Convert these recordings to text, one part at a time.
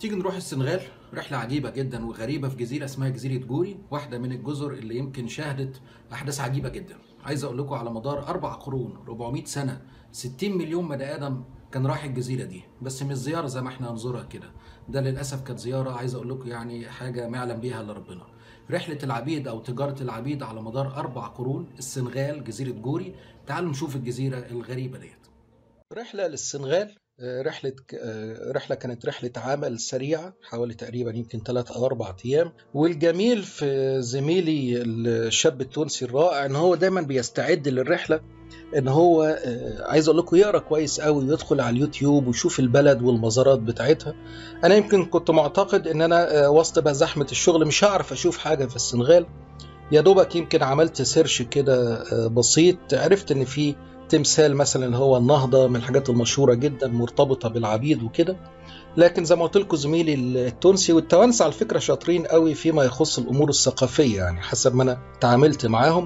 تيجي نروح السنغال رحلة عجيبة جدا وغريبة في جزيرة اسمها جزيرة جوري واحدة من الجزر اللي يمكن شهدت أحداث عجيبة جدا عايز أقول لكم على مدار أربع قرون 400 سنة 60 مليون بني آدم كان راح الجزيرة دي بس مش زيارة زي ما احنا هنزورها كده ده للأسف كانت زيارة عايز أقول لكم يعني حاجة ما يعلم بيها إلا ربنا رحلة العبيد أو تجارة العبيد على مدار أربع قرون السنغال جزيرة جوري تعالوا نشوف الجزيرة الغريبة ديت رحلة للسنغال رحلة رحلة كانت رحلة عمل سريعة حوالي تقريبا يمكن ثلاث أو أربع أيام والجميل في زميلي الشاب التونسي الرائع إن هو دايما بيستعد للرحلة إن هو عايز أقول لكم يقرأ كويس قوي ويدخل على اليوتيوب ويشوف البلد والمزارات بتاعتها أنا يمكن كنت معتقد إن أنا وسط بقى زحمة الشغل مش هعرف أشوف حاجة في السنغال يا دوبك يمكن عملت سيرش كده بسيط عرفت إن في تمثال مثلا اللي هو النهضه من الحاجات المشهوره جدا مرتبطه بالعبيد وكده لكن زي ما قلت لكم زميلي التونسي والتوانسه على فكره شاطرين قوي فيما يخص الامور الثقافيه يعني حسب ما انا تعاملت معاهم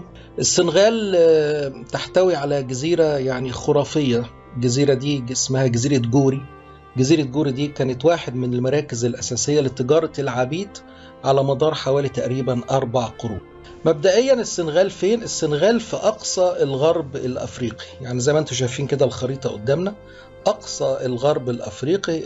السنغال تحتوي على جزيره يعني خرافيه الجزيره دي اسمها جزيره جوري جزيره جوري دي كانت واحد من المراكز الاساسيه لتجاره العبيد على مدار حوالي تقريبا اربع قرون مبدئيا السنغال فين؟ السنغال في اقصى الغرب الافريقي، يعني زي ما انتم شايفين كده الخريطه قدامنا اقصى الغرب الافريقي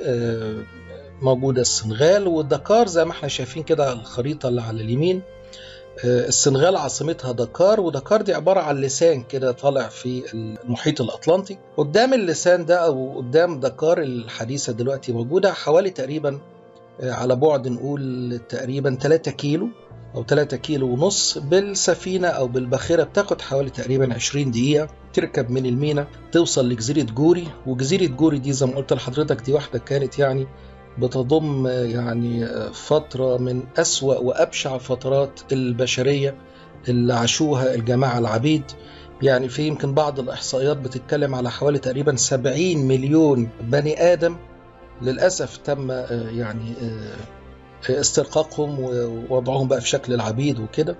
موجوده السنغال ودكار زي ما احنا شايفين كده الخريطه اللي على اليمين السنغال عاصمتها دكار ودكار دي عباره عن لسان كده طالع في المحيط الاطلنطي قدام اللسان ده او قدام دكار الحديثه دلوقتي موجوده حوالي تقريبا على بعد نقول تقريبا 3 كيلو أو 3 كيلو ونص بالسفينة أو بالباخرة بتاخد حوالي تقريبا 20 دقيقة تركب من المينا توصل لجزيرة جوري وجزيرة جوري دي زي ما قلت لحضرتك دي واحدة كانت يعني بتضم يعني فترة من أسوأ وأبشع فترات البشرية اللي عاشوها الجماعة العبيد يعني في يمكن بعض الإحصائيات بتتكلم على حوالي تقريبا 70 مليون بني آدم للأسف تم يعني استرقاقهم ووضعهم بقى في شكل العبيد وكده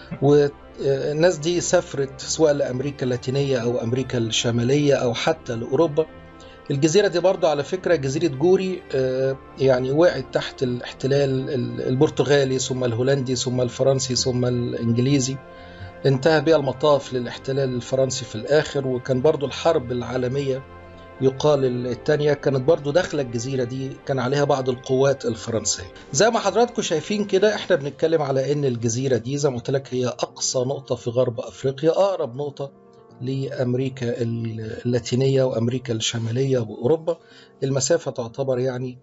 والناس دي سافرت سواء لأمريكا اللاتينية أو أمريكا الشمالية أو حتى لأوروبا الجزيرة دي برضو على فكرة جزيرة جوري يعني وقعت تحت الاحتلال البرتغالي ثم الهولندي ثم الفرنسي ثم الإنجليزي انتهى بها المطاف للاحتلال الفرنسي في الآخر وكان برضو الحرب العالمية يقال الثانية كانت برضو داخلة الجزيرة دي كان عليها بعض القوات الفرنسية زي ما حضراتكم شايفين كده احنا بنتكلم على ان الجزيرة دي زي ما قلت لك هي اقصى نقطة في غرب افريقيا اقرب نقطة لامريكا اللاتينية وامريكا الشمالية واوروبا المسافة تعتبر يعني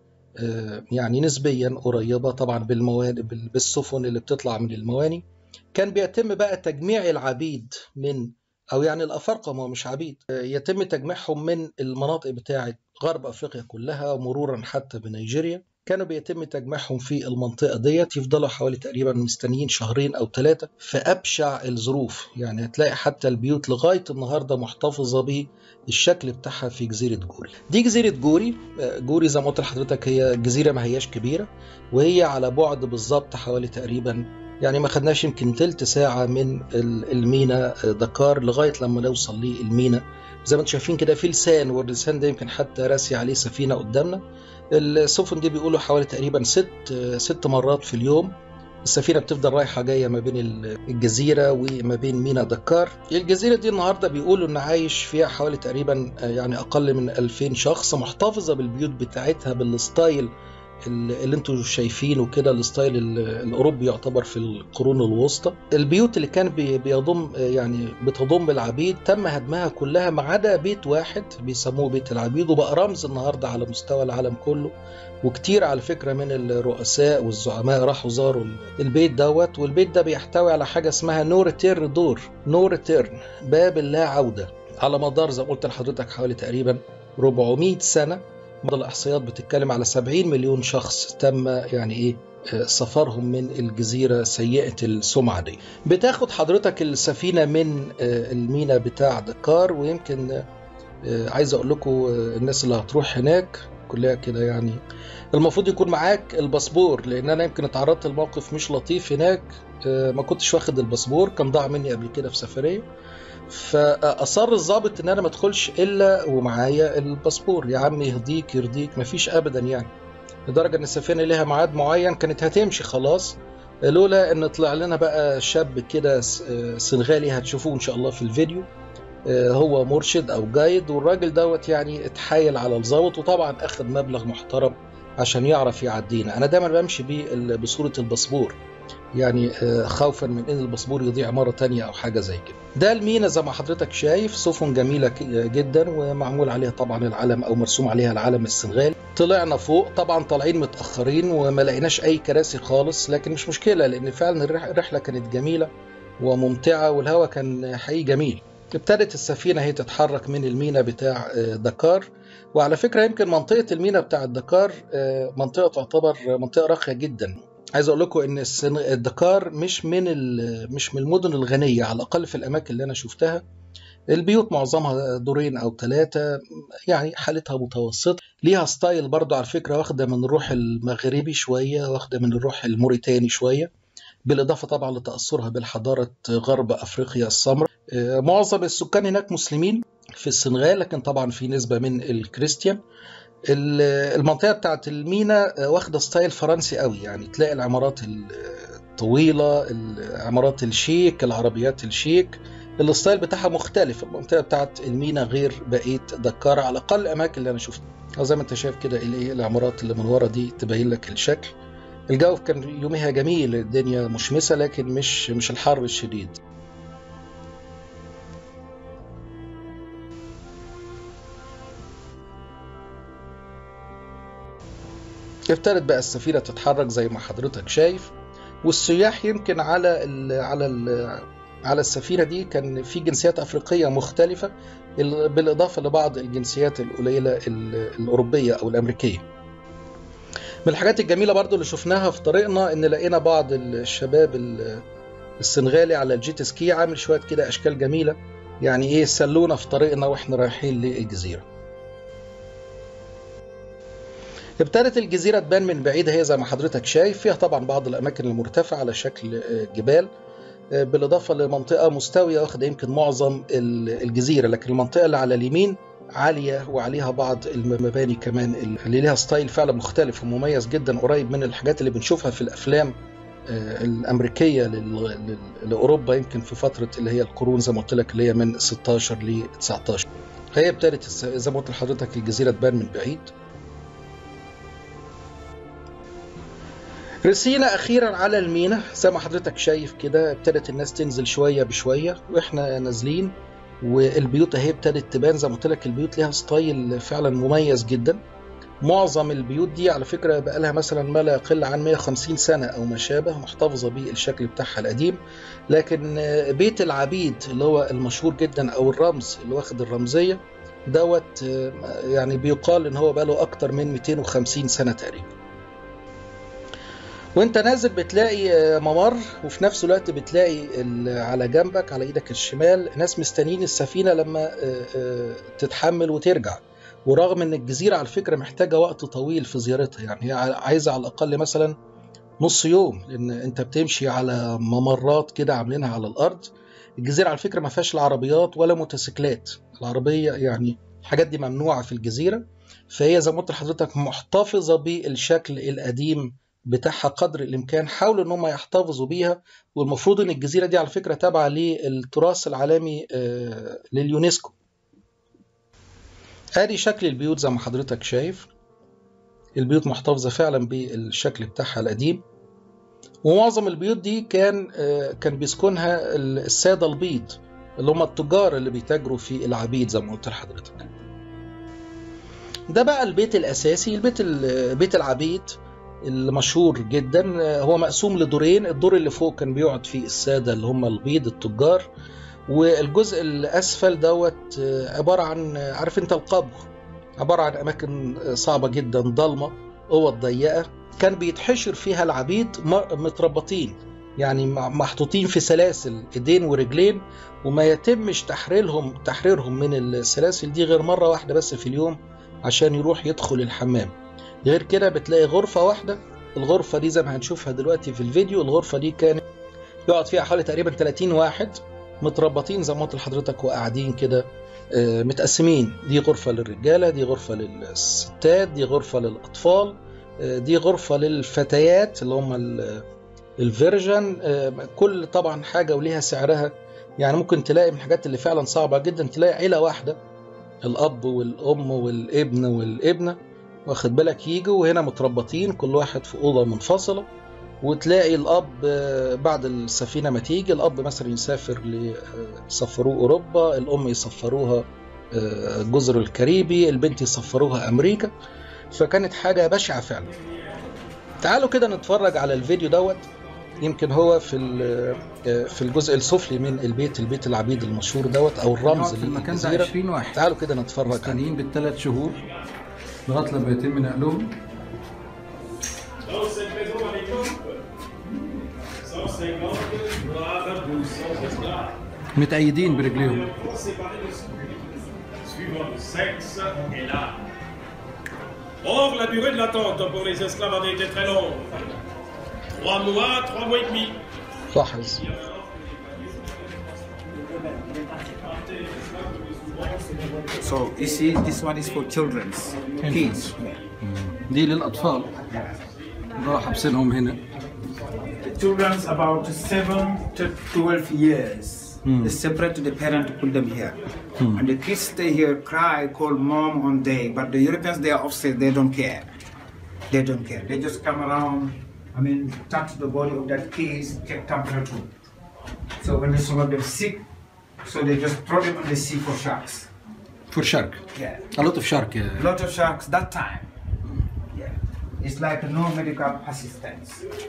يعني نسبيا قريبة طبعا بالموانئ بالسفن اللي بتطلع من المواني كان بيتم بقى تجميع العبيد من او يعني الافارقه ما مش عبيد يتم تجميعهم من المناطق بتاعه غرب افريقيا كلها مرورا حتى بنيجيريا كانوا بيتم تجميعهم في المنطقه ديت يفضلوا حوالي تقريبا مستنيين شهرين او ثلاثه في ابشع الظروف يعني هتلاقي حتى البيوت لغايه النهارده محتفظه بالشكل بتاعها في جزيره جوري دي جزيره جوري جوري زي ما قلت لحضرتك هي جزيره ما هياش كبيره وهي على بعد بالظبط حوالي تقريبا يعني ما خدناش يمكن تلت ساعة من المينا دكار لغاية لما نوصل للمينا زي ما انتم شايفين كده في لسان واللسان ده يمكن حتى راسي عليه سفينة قدامنا السفن دي بيقولوا حوالي تقريبا ست ست مرات في اليوم السفينة بتفضل رايحة جاية ما بين الجزيرة وما بين مينا دكار الجزيرة دي النهاردة بيقولوا إن عايش فيها حوالي تقريبا يعني أقل من 2000 شخص محتفظة بالبيوت بتاعتها بالستايل اللي انتم شايفينه كده الستايل الاوروبي يعتبر في القرون الوسطى البيوت اللي كان بيضم يعني بتضم العبيد تم هدمها كلها ما عدا بيت واحد بيسموه بيت العبيد وبقى رمز النهارده على مستوى العالم كله وكتير على فكره من الرؤساء والزعماء راحوا زاروا البيت دوت والبيت ده بيحتوي على حاجه اسمها نو ريتيرن دور نو ريتيرن باب اللا عوده على مدار زي ما قلت لحضرتك حوالي تقريبا 400 سنه بعض الإحصائيات بتتكلم على 70 مليون شخص تم يعني إيه سفرهم من الجزيرة سيئة السمعة دي بتاخد حضرتك السفينة من المينا بتاع دكار ويمكن عايز أقول لكم الناس اللي هتروح هناك كلها كده يعني المفروض يكون معاك الباسبور لان انا يمكن اتعرضت لموقف مش لطيف هناك ما كنتش واخد الباسبور كان ضاع مني قبل كده في سفريه فاصر الضابط ان انا ما ادخلش الا ومعايا الباسبور يا عم يهديك يرضيك مفيش ابدا يعني لدرجه ان السفينه ليها ميعاد معين كانت هتمشي خلاص لولا ان طلع لنا بقى شاب كده سنغالي هتشوفوه ان شاء الله في الفيديو هو مرشد او جايد والراجل دوت يعني اتحايل على الظابط وطبعا اخذ مبلغ محترم عشان يعرف يعدينا انا دايما بمشي بيه بصوره الباسبور يعني خوفا من ان الباسبور يضيع مره تانية او حاجه زي كده ده المينا زي ما حضرتك شايف سفن جميله جدا ومعمول عليها طبعا العلم او مرسوم عليها العلم السنغالي طلعنا فوق طبعا طالعين متاخرين وما لقيناش اي كراسي خالص لكن مش مشكله لان فعلا الرحله كانت جميله وممتعه والهواء كان حقيقي جميل ابتدت السفينة هي تتحرك من المينا بتاع دكار وعلى فكرة يمكن منطقة المينا بتاع دكار منطقة تعتبر منطقة راقية جدا عايز اقول لكم ان الدكار مش من مش من المدن الغنية على الاقل في الاماكن اللي انا شفتها البيوت معظمها دورين او ثلاثة يعني حالتها متوسطة ليها ستايل برضو على فكرة واخدة من الروح المغربي شوية واخدة من الروح الموريتاني شوية بالإضافة طبعا لتأثرها بالحضارة غرب أفريقيا السمراء معظم السكان هناك مسلمين في السنغال لكن طبعا في نسبة من الكريستيان المنطقة بتاعت المينا واخدة ستايل فرنسي قوي يعني تلاقي العمارات الطويلة العمارات الشيك العربيات الشيك الستايل بتاعها مختلف المنطقة بتاعت المينا غير بقية دكار على الأقل الأماكن اللي أنا شفتها زي ما أنت شايف كده العمارات اللي من ورا دي تبين لك الشكل الجو كان يومها جميل الدنيا مشمسة لكن مش مش الحر الشديد ابتدت بقى السفينة تتحرك زي ما حضرتك شايف والسياح يمكن على ال على ال على السفينة دي كان في جنسيات أفريقية مختلفة بالإضافة لبعض الجنسيات القليلة الأوروبية أو الأمريكية من الحاجات الجميلة برضو اللي شفناها في طريقنا ان لقينا بعض الشباب السنغالي على الجيت سكي عامل شوية كده اشكال جميلة يعني ايه سلونا في طريقنا واحنا رايحين للجزيرة ابتدت الجزيرة تبان من بعيد هي زي ما حضرتك شايف فيها طبعا بعض الأماكن المرتفعة على شكل جبال بالإضافة لمنطقة مستوية واخدة يمكن معظم الجزيرة لكن المنطقة اللي على اليمين عالية وعليها بعض المباني كمان اللي ليها ستايل فعلا مختلف ومميز جدا قريب من الحاجات اللي بنشوفها في الأفلام الأمريكية لأوروبا يمكن في فترة اللي هي القرون زي ما قلت لك اللي هي من 16 ل 19 فهي ابتدت زي ما قلت لحضرتك الجزيرة تبان من بعيد رسينا اخيرا على المينا زي ما حضرتك شايف كده ابتدت الناس تنزل شويه بشويه واحنا نازلين والبيوت اهي ابتدت تبان زي ما قلت لك البيوت ليها ستايل فعلا مميز جدا معظم البيوت دي على فكره بقى لها مثلا ما لا يقل عن 150 سنه او ما شابه محتفظه بالشكل بتاعها القديم لكن بيت العبيد اللي هو المشهور جدا او الرمز اللي واخد الرمزيه دوت يعني بيقال ان هو بقى له اكتر من 250 سنه تقريبا وانت نازل بتلاقي ممر وفي نفس الوقت بتلاقي على جنبك على ايدك الشمال ناس مستنيين السفينة لما تتحمل وترجع ورغم ان الجزيرة على فكرة محتاجة وقت طويل في زيارتها يعني هي عايزة على الاقل مثلا نص يوم لان انت بتمشي على ممرات كده عاملينها على الارض الجزيرة على فكرة ما فيهاش لا عربيات ولا موتوسيكلات العربية يعني الحاجات دي ممنوعة في الجزيرة فهي زي ما قلت لحضرتك محتفظة بالشكل القديم بتاعها قدر الامكان حاولوا ان هم يحتفظوا بيها والمفروض ان الجزيره دي على فكره تابعه للتراث العالمي لليونسكو ادي شكل البيوت زي ما حضرتك شايف البيوت محتفظه فعلا بالشكل بتاعها القديم ومعظم البيوت دي كان كان بيسكنها الساده البيض اللي هم التجار اللي بيتاجروا في العبيد زي ما قلت لحضرتك ده بقى البيت الاساسي البيت بيت العبيد المشهور جدا هو مقسوم لدورين الدور اللي فوق كان بيقعد فيه السادة اللي هم البيض التجار والجزء الأسفل دوت عبارة عن عارف انت القبو عبارة عن أماكن صعبة جدا ضلمة أوض ضيقة كان بيتحشر فيها العبيد متربطين يعني محطوطين في سلاسل ايدين ورجلين وما يتمش تحريرهم تحريرهم من السلاسل دي غير مرة واحدة بس في اليوم عشان يروح يدخل الحمام غير كده بتلاقي غرفة واحدة الغرفة دي زي ما هنشوفها دلوقتي في الفيديو الغرفة دي كانت يقعد فيها حوالي تقريبا 30 واحد متربطين زي ما قلت لحضرتك وقاعدين كده متقسمين دي غرفة للرجالة دي غرفة للستات دي غرفة للأطفال آه، دي غرفة للفتيات اللي هم ال- الفيرجن آه، كل طبعا حاجة وليها سعرها يعني ممكن تلاقي من الحاجات اللي فعلا صعبة جدا تلاقي عيلة واحدة الأب والأم والابن والابنة واخد بالك يجوا وهنا متربطين كل واحد في أوضة منفصلة وتلاقي الأب آه، بعد السفينة ما تيجي الأب مثلا يسافر ل- آه، يسفروه أوروبا الأم يسفروها آه، الجزر الكاريبي البنت يسفروها أمريكا فكانت حاجة بشعة فعلا تعالوا كده نتفرج على الفيديو دوت يمكن هو في ال- آه، في الجزء السفلي من البيت البيت العبيد المشهور دوت او الرمز نقعد في المكان ده للجزيره 20 واحد تعالوا كده نتفرج عليه مستنيين بالثلاث شهور لغايه لما يتم نقلهم Dans cette maison à l'époque, 150 braves, 1200 esclaves. متأيدين برجليهم séparés de suivant le sexe et l'âge. Or, la durée de l'attente pour les esclaves avait été très longue. Trois mois, trois mois et demi. لاحظ So you see, this one is for children's kids. دي للأطفال راح حابسينهم هنا The children's about seven to twelve years. They separate the parent to put them here, and the kids stay here, cry, call mom on day. But the Europeans, they are upset. They don't care. They don't care. They just come around. I mean, touch the body of that kids, check temperature. So when some of them sick, so they just throw them on the sea for sharks. فور شارك Yeah. a lot of shark A lot of sharks that time. Yeah. It's like no medical assistance.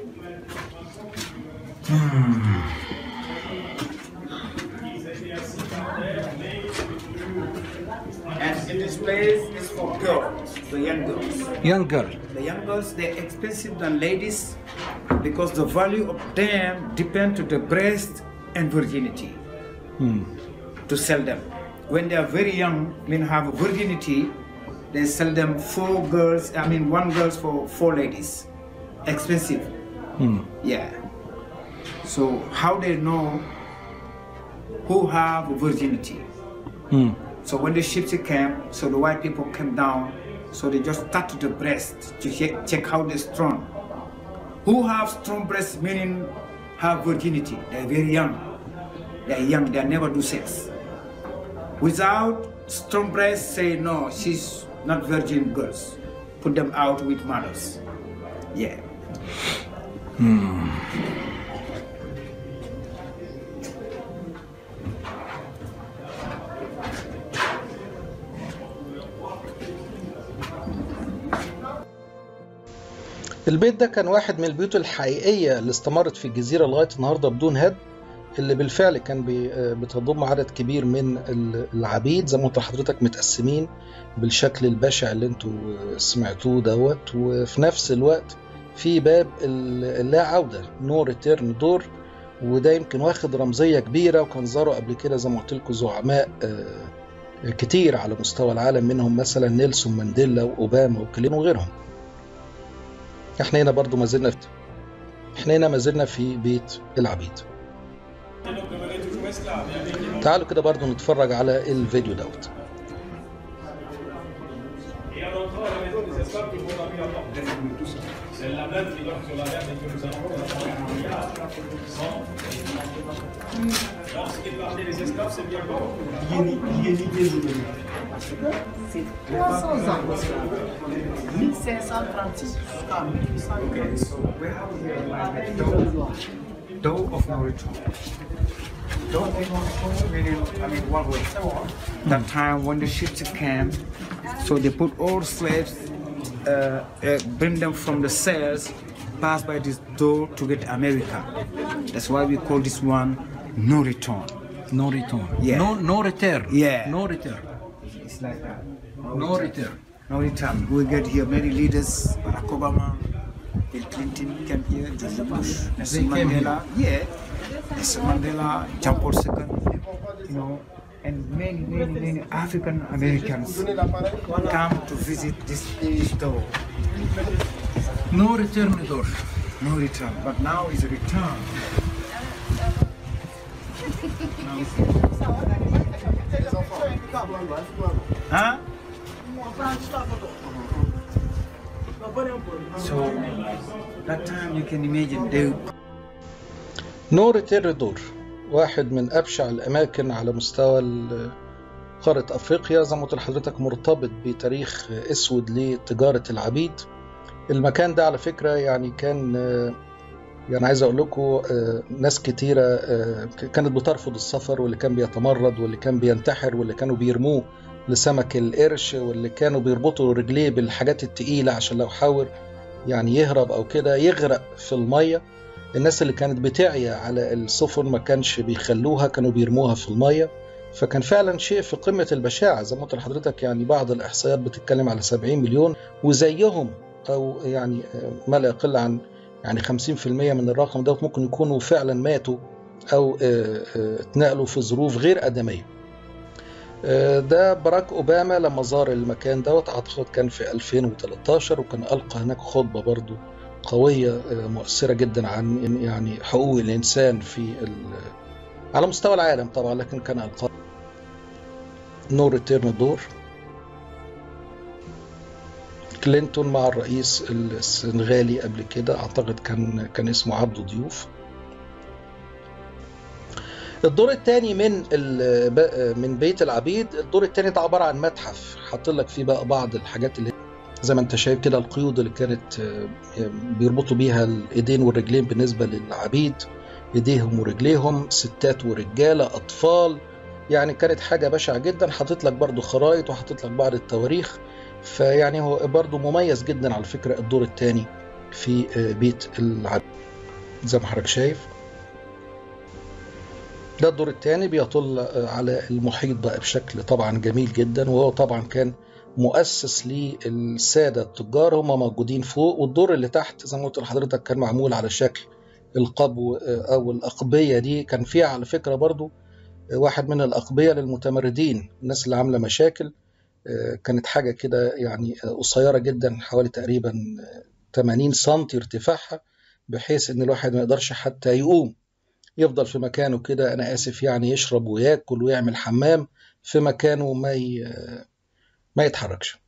And in this place is for girls, the young girls. young girl The young girls they're expensive than ladies because the value of them depend to the breast and virginity to sell them. When they are very young, mean have virginity, they sell them four girls. I mean one girls for four ladies. Expensive. Yeah. So how they know who have virginity? So when the ships came, so the white people came down, so they just touched the breast to check, check how they're strong. Who have strong breasts, meaning have virginity. They're very young. They're young, they never do sex. Without strong breasts, say no, she's not virgin girls. Put them out with mothers. Yeah. البيت ده كان واحد من البيوت الحقيقية اللي استمرت في الجزيرة لغاية النهاردة بدون هد اللي بالفعل كان بي- آه، بتضم عدد كبير من ال- العبيد زي ما انتوا حضرتك متقسمين بالشكل البشع اللي انتوا آه، سمعتوه دوت وفي نفس الوقت في باب ال- اللا عودة نو ريتيرن دور وده يمكن واخد رمزية كبيرة وكان زاروا قبل كده زي ما قلت لكم زعماء آه، كتير على مستوى العالم منهم مثلا نيلسون مانديلا وأوباما وكلين وغيرهم احنا هنا برضو ما زلنا في احنا هنا ما زلنا في بيت العبيد Et donc devenaient toujours esclaves. Il y avait des تعالوا كده برضو نتفرج على الفيديو دوت Et en entrant à la maison des esclaves, tout le monde a mis la porte. C'est la même qui donne sur la mer et que nous allons Lorsqu'il parlait des esclaves, c'est bien bon. C'est 300 ans. 1536 jusqu'à 1800. So where are we here? Like the door, door of no return. Door of no return meaning, I mean, one way. That time when the ships came, so they put all slaves, uh, uh, bring them from the sails, pass by this door to get America. That's why we call this one no return. no return Yeah. no no return Yeah. no return It's like that. no return No return. We get here many leaders, Barack Obama, Bill Clinton came here, George Bush, Nelson came Mandela. Yeah, Nelson Mandela, John Paul II, you know, and many, many, many African Americans come to visit this, this door. no return door No return, but now is a return. Huh? So that time you can imagine they نور تيريدور واحد من أبشع الأماكن على مستوى ال- قارة أفريقيا زي ما قلت لحضرتك مرتبط بتاريخ أسود لتجارة العبيد المكان ده على فكرة يعني كان آه، يعني عايز أقول لكم آه، ناس كتيرة آه، ك- كانت بترفض السفر واللي كان بيتمرد واللي كان بينتحر واللي كانوا بيرموه لسمك القرش واللي كانوا بيربطوا رجليه بالحاجات التقيلة عشان لو حاول يعني يهرب أو كده يغرق في المية الناس اللي كانت بتعيا على السفن ما كانش بيخلوها كانوا بيرموها في المية فكان فعلا شيء في قمة البشاعة زي ما قلت لحضرتك يعني بعض الإحصائيات بتتكلم على 70 مليون وزيهم أو يعني ما لا يقل عن يعني 50% من الرقم ده ممكن يكونوا فعلا ماتوا أو آه، آه، اتنقلوا في ظروف غير آدمية آه، ده باراك أوباما لما زار المكان دوت أعتقد كان في 2013 وكان ألقى هناك خطبة برضو قوية آه، مؤثرة جدا عن إن يعني حقوق الإنسان في ال- على مستوى العالم طبعا لكن كان ألقى نو ريتيرن دور كلينتون مع الرئيس السنغالي قبل كده اعتقد كان كان اسمه عبده ضيوف الدور الثاني من ال- ب- من بيت العبيد الدور الثاني ده عباره عن متحف حاط لك فيه بقى بعض الحاجات اللي زي ما انت شايف كده القيود اللي كانت آه، بيربطوا بيها الايدين والرجلين بالنسبه للعبيد ايديهم ورجليهم ستات ورجاله اطفال يعني كانت حاجه بشعه جدا حاطط لك برضو خرائط وحاطط لك بعض التواريخ فيعني هو برضو مميز جدا على فكره الدور الثاني في آه، بيت العبيد زي ما حضرتك شايف ده الدور الثاني بيطل آه، على المحيط بقى بشكل طبعا جميل جدا وهو طبعا كان مؤسس للسادة التجار هم موجودين فوق والدور اللي تحت زي ما قلت لحضرتك كان معمول على شكل القبو آه، أو الأقبية دي كان فيها على فكرة برضو آه، واحد من الأقبية للمتمردين الناس اللي عاملة مشاكل آه، كانت حاجة كده يعني آه، قصيرة جدا حوالي تقريبا آه، 80 سنتي ارتفاعها بحيث ان الواحد ما يقدرش حتى يقوم يفضل في مكانه كده انا اسف يعني يشرب وياكل ويعمل حمام في مكانه ما ي... ما يتحركش